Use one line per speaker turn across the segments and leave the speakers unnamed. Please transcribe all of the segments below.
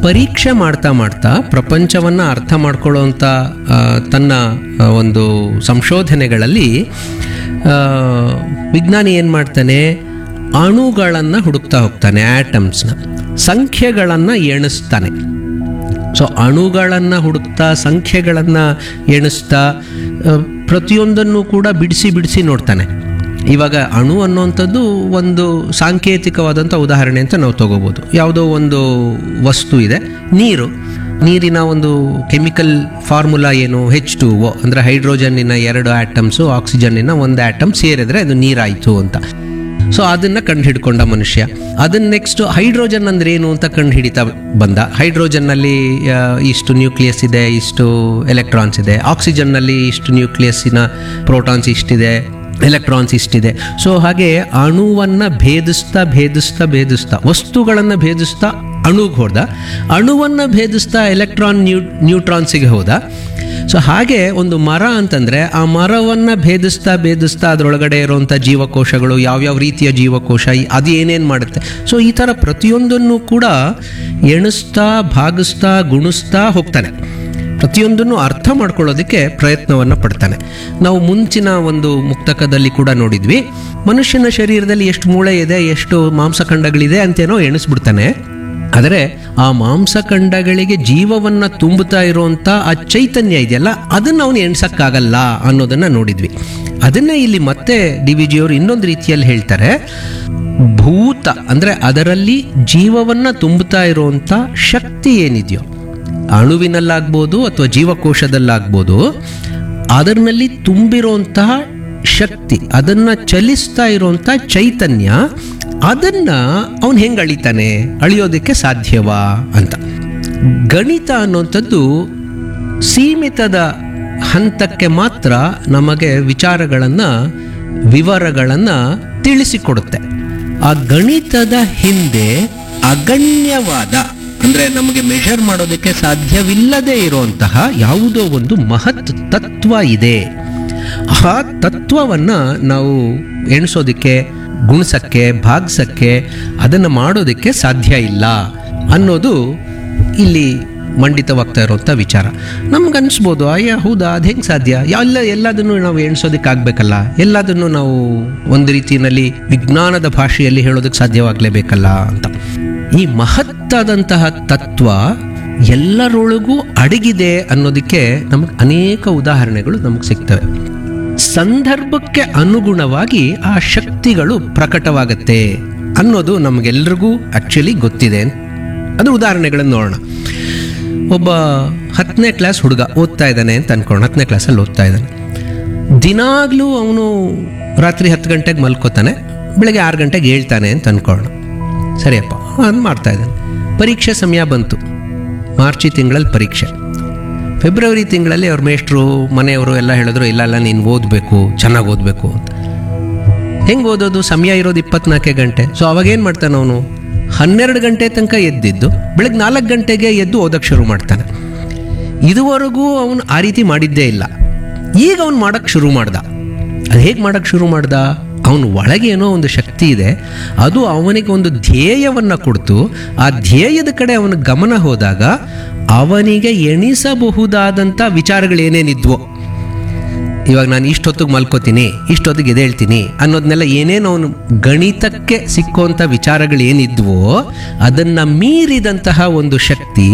ಪರೀಕ್ಷೆ ಮಾಡ್ತಾ ಮಾಡ್ತಾ ಪ್ರಪಂಚವನ್ನು ಅರ್ಥ ಮಾಡ್ಕೊಳ್ಳೋವಂಥ ಆ, ತನ್ನ ಆ, ಒಂದು ಸಂಶೋಧನೆಗಳಲ್ಲಿ ಆ, ವಿಜ್ಞಾನಿ ಏನು ಮಾಡ್ತಾನೆ ಅಣುಗಳನ್ನು ಹುಡುಕ್ತಾ ಹೋಗ್ತಾನೆ ಆಟಮ್ಸ್ನ ಸಂಖ್ಯೆಗಳನ್ನು ಎಣಿಸ್ತಾನೆ ಸೊ ಅಣುಗಳನ್ನು ಹುಡುಕ್ತಾ ಸಂಖ್ಯೆಗಳನ್ನು ಎಣಿಸ್ತಾ ಆ, ಪ್ರತಿಯೊಂದನ್ನು ಕೂಡ ಬಿಡಿಸಿ ಬಿಡಿಸಿ ನೋಡ್ತಾನೆ ಇವಾಗ ಅಣು ಅನ್ನುವಂಥದ್ದು ಒಂದು ಸಾಂಕೇತಿಕವಾದಂಥ ಉದಾಹರಣೆ ಅಂತ ನಾವು ತಗೋಬೋದು ಯಾವುದೋ ಒಂದು ವಸ್ತು ಇದೆ ನೀರು ನೀರಿನ ಒಂದು ಕೆಮಿಕಲ್ ಫಾರ್ಮುಲಾ ಏನು ಹೆಚ್ ಟು ಒ ಅಂದರೆ ಹೈಡ್ರೋಜನ್ನಿನ ಎರಡು ಆಟಮ್ಸು ಆಕ್ಸಿಜನ್ನಿನ ಒಂದು ಆಟಮ್ ಸೇರಿದ್ರೆ ಅದು ನೀರಾಯಿತು ಅಂತ ಸೊ ಅದನ್ನ ಕಂಡು ಹಿಡ್ಕೊಂಡ ಮನುಷ್ಯ ಅದನ್ನ ನೆಕ್ಸ್ಟ್ ಹೈಡ್ರೋಜನ್ ಅಂದ್ರೆ ಏನು ಅಂತ ಕಂಡು ಹಿಡಿತಾ ಬಂದ ಹೈಡ್ರೋಜನ್ ನಲ್ಲಿ ಆ, ಇಷ್ಟು ನ್ಯೂಕ್ಲಿಯಸ್ ಇದೆ ಇಷ್ಟು ಎಲೆಕ್ಟ್ರಾನ್ಸ್ ಇದೆ ಆಕ್ಸಿಜನ್ ನಲ್ಲಿ ಇಷ್ಟು ನ್ಯೂಕ್ಲಿಯಸ್ಸಿನ ಪ್ರೋಟಾನ್ಸ್ ಇಷ್ಟಿದೆ ಎಲೆಕ್ಟ್ರಾನ್ಸ್ ಇಷ್ಟಿದೆ ಸೊ ಹಾಗೆ ಅಣುವನ್ನ ಭೇದಿಸ್ತಾ ಭೇದಿಸ್ತಾ ಭೇದಿಸ್ತಾ ವಸ್ತುಗಳನ್ನು ಭೇದಿಸ್ತಾ ಅಣುಗೆ ಹೋದ ಅಣುವನ್ನ ಭೇದಿಸ್ತಾ ಎಲೆಕ್ಟ್ರಾನ್ ನ್ಯೂ ನ್ಯೂಟ್ರಾನ್ಸಿಗೆ ಹೋದ ಸೊ ಹಾಗೆ ಒಂದು ಮರ ಅಂತಂದ್ರೆ ಆ ಮರವನ್ನ ಭೇದಿಸ್ತಾ ಭೇದಿಸ್ತಾ ಅದರೊಳಗಡೆ ಇರುವಂಥ ಜೀವಕೋಶಗಳು ಯಾವ್ಯಾವ ರೀತಿಯ ಜೀವಕೋಶ ಈ- ಅದು ಏನೇನು ಮಾಡುತ್ತೆ ಸೊ ಈ ಥರ ಪ್ರತಿಯೊಂದನ್ನು ಕೂಡ ಎಣಿಸ್ತಾ ಭಾಗಿಸ್ತಾ ಗುಣಿಸ್ತಾ ಹೋಗ್ತಾನೆ ಪ್ರತಿಯೊಂದನ್ನು ಅರ್ಥ ಮಾಡ್ಕೊಳ್ಳೋದಕ್ಕೆ ಪ್ರಯತ್ನವನ್ನು ಪಡ್ತಾನೆ ನಾವು ಮುಂಚಿನ ಒಂದು ಮುಕ್ತಕದಲ್ಲಿ ಕೂಡ ನೋಡಿದ್ವಿ ಮನುಷ್ಯನ ಶರೀರದಲ್ಲಿ ಎಷ್ಟು ಮೂಳೆ ಇದೆ ಎಷ್ಟು ಮಾಂಸಖಂಡಗಳಿದೆ ಅಂತೇನೋ ಎಣಿಸ್ಬಿಡ್ತಾನೆ ಆದರೆ ಆ ಮಾಂಸಖಂಡಗಳಿಗೆ ಜೀವವನ್ನ ತುಂಬುತ್ತಾ ಇರುವಂತ ಆ ಚೈತನ್ಯ ಇದೆಯಲ್ಲ ಅದನ್ನ ಅವನು ಎಣ್ಸಕ್ಕಾಗಲ್ಲ ಅನ್ನೋದನ್ನ ನೋಡಿದ್ವಿ ಅದನ್ನೇ ಇಲ್ಲಿ ಮತ್ತೆ ಡಿ ವಿ ಜಿಯವರು ಇನ್ನೊಂದು ರೀತಿಯಲ್ಲಿ ಹೇಳ್ತಾರೆ ಭೂತ ಅಂದ್ರೆ ಅದರಲ್ಲಿ ಜೀವವನ್ನ ತುಂಬುತ್ತಾ ಇರುವಂತ ಶಕ್ತಿ ಏನಿದೆಯೋ ಅಣುವಿನಲ್ಲಾಗ್ಬೋದು ಅಥವಾ ಜೀವಕೋಶದಲ್ಲಾಗ್ಬೋದು ಅದರಲ್ಲಿ ತುಂಬಿರುವಂತಹ ಶಕ್ತಿ ಅದನ್ನ ಚಲಿಸ್ತಾ ಇರುವಂತ ಚೈತನ್ಯ ಅದನ್ನ ಅವನು ಹೆಂಗೆ ಅಳಿತಾನೆ ಅಳಿಯೋದಕ್ಕೆ ಸಾಧ್ಯವಾ ಅಂತ ಗಣಿತ ಅನ್ನುವಂಥದ್ದು ಸೀಮಿತದ ಹಂತಕ್ಕೆ ಮಾತ್ರ ನಮಗೆ ವಿಚಾರಗಳನ್ನು ವಿವರಗಳನ್ನು ತಿಳಿಸಿಕೊಡುತ್ತೆ ಆ ಗಣಿತದ ಹಿಂದೆ ಅಗಣ್ಯವಾದ ಅಂದ್ರೆ ನಮಗೆ ಮೆಷರ್ ಮಾಡೋದಕ್ಕೆ ಸಾಧ್ಯವಿಲ್ಲದೆ ಇರುವಂತಹ ಯಾವುದೋ ಒಂದು ಮಹತ್ ತತ್ವ ಇದೆ ಆ ತತ್ವವನ್ನ ನಾವು ಎಣಿಸೋದಕ್ಕೆ ಗುಣಿಸಕ್ಕೆ ಭಾಗಿಸಕ್ಕೆ ಅದನ್ನು ಮಾಡೋದಕ್ಕೆ ಸಾಧ್ಯ ಇಲ್ಲ ಅನ್ನೋದು ಇಲ್ಲಿ ಮಂಡಿತವಾಗ್ತಾ ಇರುವಂಥ ವಿಚಾರ ನಮ್ಗೆ ಅನಿಸ್ಬೋದು ಅಯ್ಯ ಹೌದಾ ಅದು ಹೆಂಗೆ ಸಾಧ್ಯ ಎಲ್ಲ ಎಲ್ಲದನ್ನು ನಾವು ಎಣಿಸೋದಕ್ಕೆ ಆಗಬೇಕಲ್ಲ ಎಲ್ಲದನ್ನು ನಾವು ಒಂದು ರೀತಿಯಲ್ಲಿ ವಿಜ್ಞಾನದ ಭಾಷೆಯಲ್ಲಿ ಹೇಳೋದಕ್ಕೆ ಸಾಧ್ಯವಾಗಲೇಬೇಕಲ್ಲ ಅಂತ ಈ ಮಹತ್ತಾದಂತಹ ತತ್ವ ಎಲ್ಲರೊಳಗೂ ಅಡಗಿದೆ ಅನ್ನೋದಕ್ಕೆ ನಮಗೆ ಅನೇಕ ಉದಾಹರಣೆಗಳು ನಮಗೆ ಸಿಗ್ತವೆ ಸಂದರ್ಭಕ್ಕೆ ಅನುಗುಣವಾಗಿ ಆ ಶಕ್ತಿಗಳು ಪ್ರಕಟವಾಗತ್ತೆ ಅನ್ನೋದು ನಮಗೆಲ್ರಿಗೂ ಆಕ್ಚುಲಿ ಗೊತ್ತಿದೆ ಅದು ಉದಾಹರಣೆಗಳನ್ನು ನೋಡೋಣ ಒಬ್ಬ ಹತ್ತನೇ ಕ್ಲಾಸ್ ಹುಡುಗ ಓದ್ತಾ ಇದ್ದಾನೆ ಅಂತ ಅನ್ಕೊಂಡು ಹತ್ತನೇ ಕ್ಲಾಸಲ್ಲಿ ಓದ್ತಾ ಇದ್ದಾನೆ ದಿನಾಗ್ಲೂ ಅವನು ರಾತ್ರಿ ಹತ್ತು ಗಂಟೆಗೆ ಮಲ್ಕೋತಾನೆ ಬೆಳಗ್ಗೆ ಆರು ಗಂಟೆಗೆ ಹೇಳ್ತಾನೆ ಅಂತ ಅನ್ಕೊಳ್ಳೋಣ ಸರಿಯಪ್ಪ ಅದು ಮಾಡ್ತಾ ಇದ್ದಾನೆ ಪರೀಕ್ಷೆ ಸಮಯ ಬಂತು ಮಾರ್ಚಿ ತಿಂಗಳಲ್ಲಿ ಪರೀಕ್ಷೆ ಫೆಬ್ರವರಿ ತಿಂಗಳಲ್ಲಿ ಅವ್ರ ಮೇಷ್ಟ್ರು ಮನೆಯವರು ಎಲ್ಲ ಹೇಳಿದ್ರು ಇಲ್ಲ ಇಲ್ಲ ನೀನು ಓದಬೇಕು ಚೆನ್ನಾಗಿ ಓದಬೇಕು ಅಂತ ಹೆಂಗೆ ಓದೋದು ಸಮಯ ಇರೋದು ಇಪ್ಪತ್ನಾಲ್ಕೇ ಗಂಟೆ ಸೊ ಅವಾಗ ಏನು ಮಾಡ್ತಾನೆ ಅವನು ಹನ್ನೆರಡು ಗಂಟೆ ತನಕ ಎದ್ದಿದ್ದು ಬೆಳಗ್ಗೆ ನಾಲ್ಕು ಗಂಟೆಗೆ ಎದ್ದು ಓದಕ್ಕೆ ಶುರು ಮಾಡ್ತಾನೆ ಇದುವರೆಗೂ ಅವನು ಆ ರೀತಿ ಮಾಡಿದ್ದೇ ಇಲ್ಲ ಈಗ ಅವನು ಮಾಡಕ್ಕೆ ಶುರು ಮಾಡ್ದ ಅದು ಹೇಗೆ ಮಾಡಕ್ಕೆ ಶುರು ಮಾಡ್ದ ಅವನ ಒಳಗೆ ಏನೋ ಒಂದು ಶಕ್ತಿ ಇದೆ ಅದು ಅವನಿಗೆ ಒಂದು ಧ್ಯೇಯವನ್ನು ಕೊಡ್ತು ಆ ಧ್ಯೇಯದ ಕಡೆ ಅವನ ಗಮನ ಹೋದಾಗ ಅವನಿಗೆ ಎಣಿಸಬಹುದಾದಂಥ ವಿಚಾರಗಳೇನೇನಿದ್ವೋ ಇವಾಗ ನಾನು ಇಷ್ಟೊತ್ತಿಗೆ ಮಲ್ಕೋತೀನಿ ಇಷ್ಟೊತ್ತಿಗೆ ಎದ್ದೇಳ್ತೀನಿ ಅನ್ನೋದನ್ನೆಲ್ಲ ಏನೇನು ಅವನು ಗಣಿತಕ್ಕೆ ಸಿಕ್ಕುವಂಥ ವಿಚಾರಗಳು ಏನಿದ್ವೋ ಅದನ್ನ ಮೀರಿದಂತಹ ಒಂದು ಶಕ್ತಿ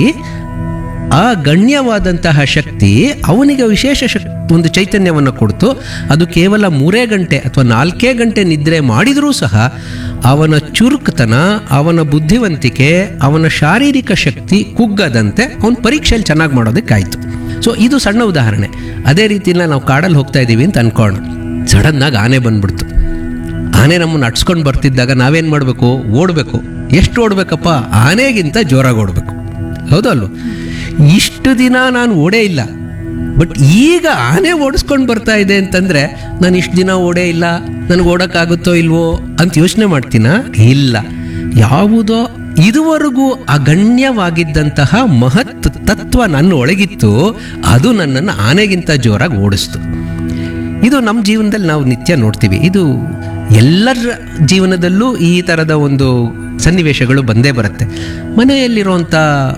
ಆ ಗಣ್ಯವಾದಂತಹ ಶಕ್ತಿ ಅವನಿಗೆ ವಿಶೇಷ ಶಕ್ ಒಂದು ಚೈತನ್ಯವನ್ನು ಕೊಡ್ತು ಅದು ಕೇವಲ ಮೂರೇ ಗಂಟೆ ಅಥವಾ ನಾಲ್ಕೇ ಗಂಟೆ ನಿದ್ರೆ ಮಾಡಿದರೂ ಸಹ ಅವನ ಚುರುಕುತನ ಅವನ ಬುದ್ಧಿವಂತಿಕೆ ಅವನ ಶಾರೀರಿಕ ಶಕ್ತಿ ಕುಗ್ಗದಂತೆ ಅವನ ಪರೀಕ್ಷೆಯಲ್ಲಿ ಚೆನ್ನಾಗಿ ಮಾಡೋದಕ್ಕಾಯ್ತು ಸೊ ಇದು ಸಣ್ಣ ಉದಾಹರಣೆ ಅದೇ ರೀತಿಯಿಂದ ನಾವು ಕಾಡಲ್ಲಿ ಹೋಗ್ತಾ ಇದ್ದೀವಿ ಅಂತ ಅನ್ಕೋಣ ಸಡನ್ನಾಗಿ ಆನೆ ಬಂದ್ಬಿಡ್ತು ಆನೆ ನಮ್ಮನ್ನು ನಡ್ಸ್ಕೊಂಡು ಬರ್ತಿದ್ದಾಗ ನಾವೇನು ಮಾಡಬೇಕು ಓಡಬೇಕು ಎಷ್ಟು ಓಡಬೇಕಪ್ಪ ಆನೆಗಿಂತ ಜೋರಾಗಿ ಓಡಬೇಕು ಹೌದಲ್ವ ಇಷ್ಟು ದಿನ ನಾನು ಓಡೇ ಇಲ್ಲ ಬಟ್ ಈಗ ಆನೆ ಓಡಿಸ್ಕೊಂಡು ಬರ್ತಾ ಇದೆ ಅಂತಂದ್ರೆ ನಾನು ಇಷ್ಟು ದಿನ ಓಡೇ ಇಲ್ಲ ನನಗೆ ಓಡೋಕ್ಕಾಗುತ್ತೋ ಇಲ್ವೋ ಅಂತ ಯೋಚನೆ ಮಾಡ್ತೀನ ಇಲ್ಲ ಯಾವುದೋ ಇದುವರೆಗೂ ಅಗಣ್ಯವಾಗಿದ್ದಂತಹ ಮಹತ್ ತತ್ವ ನನ್ನ ಒಳಗಿತ್ತು ಅದು ನನ್ನನ್ನು ಆನೆಗಿಂತ ಜೋರಾಗಿ ಓಡಿಸ್ತು ಇದು ನಮ್ಮ ಜೀವನದಲ್ಲಿ ನಾವು ನಿತ್ಯ ನೋಡ್ತೀವಿ ಇದು ಎಲ್ಲರ ಜೀವನದಲ್ಲೂ ಈ ಥರದ ಒಂದು ಸನ್ನಿವೇಶಗಳು ಬಂದೇ ಬರುತ್ತೆ ಮನೆಯಲ್ಲಿರುವಂಥ